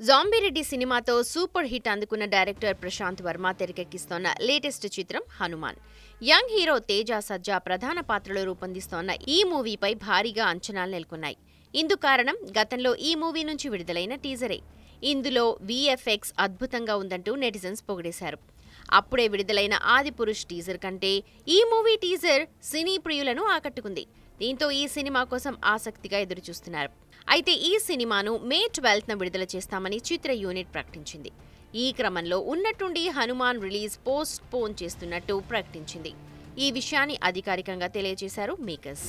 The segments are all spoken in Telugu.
జాంబీరెడ్డి సినిమాతో సూపర్ హిట్ అందుకున్న డైరెక్టర్ ప్రశాంత్ వర్మ తెరకెక్కిస్తోన్న లేటెస్ట్ చిత్రం హనుమాన్ యంగ్ హీరో తేజ సజ్జా ప్రధాన పాత్రలో రూపొందిస్తోన్న ఈ మూవీపై భారీగా అంచనాలు నెలకొన్నాయి ఇందుకు కారణం గతంలో ఈ మూవీ నుంచి విడుదలైన టీజరే ఇందులో వీఎఫ్ఎక్స్ అద్భుతంగా ఉందంటూ నెటిజన్స్ పొగిడేశారు అప్పుడే విడుదలైన ఆదిపురుష్ టీజర్ కంటే ఈ మూవీ టీజర్ సినీ ప్రియులను ఆకట్టుకుంది దీంతో ఈ సినిమా కోసం ఆసక్తిగా ఎదురుచూస్తున్నారు అయితే ఈ సినిమాను మే ట్వెల్త్న విడుదల చేస్తామని చిత్ర యూనిట్ ప్రకటించింది ఈ క్రమంలో ఉన్నట్టుండి హనుమాన్ రిలీజ్ పోస్ట్ పోన్ చేస్తున్నట్టు ప్రకటించింది ఈ విషయాన్ని అధికారికంగా తెలియజేశారు మేకర్స్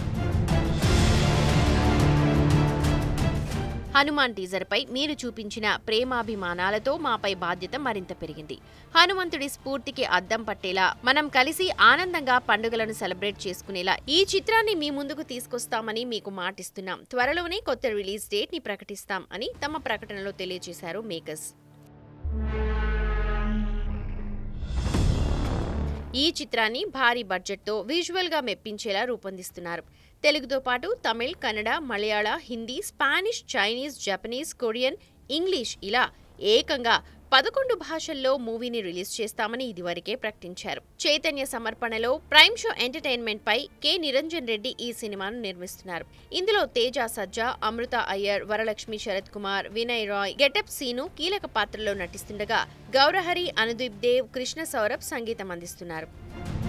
హనుమాన్ టీజర్పై మీరు చూపించిన ప్రేమాభిమానాలతో మాపై బాధ్యత మరింత పెరిగింది హనుమంతుడి స్ఫూర్తికి అద్దం పట్టేలా మనం కలిసి ఆనందంగా పండుగలను సెలబ్రేట్ చేసుకునేలా ఈ చిత్రాన్ని మీ ముందుకు తీసుకొస్తామని మీకు మాటిస్తున్నాం త్వరలోనే కొత్త రిలీజ్ డేట్ ని ప్రకటిస్తాం అని తమ ప్రకటనలో తెలియజేశారు మేకర్స్ ఈ చిత్రాన్ని భారీ బడ్జెట్తో విజువల్గా మెప్పించేలా రూపొందిస్తున్నారు తెలుగుతో పాటు Tamil Kannada Malayalam Hindi Spanish Chinese Japanese Korean English ఇలా ఏకంగా పదకొండు భాషల్లో మూవీని రిలీజ్ చేస్తామని ఇదివరకే ప్రకటించారు చైతన్య సమర్పణలో ప్రైమ్ షో ఎంటర్టైన్మెంట్ పై కె నిరంజన్ రెడ్డి ఈ సినిమాను నిర్మిస్తున్నారు ఇందులో తేజ సజ్జా అమృత అయ్యర్ వరలక్ష్మి శరత్ కుమార్ వినయ్ రాయ్ గెటప్ సీను కీలక పాత్రలో నటిస్తుండగా గౌరహరి అనుదీప్ దేవ్ కృష్ణ సౌరభ్ సంగీతం అందిస్తున్నారు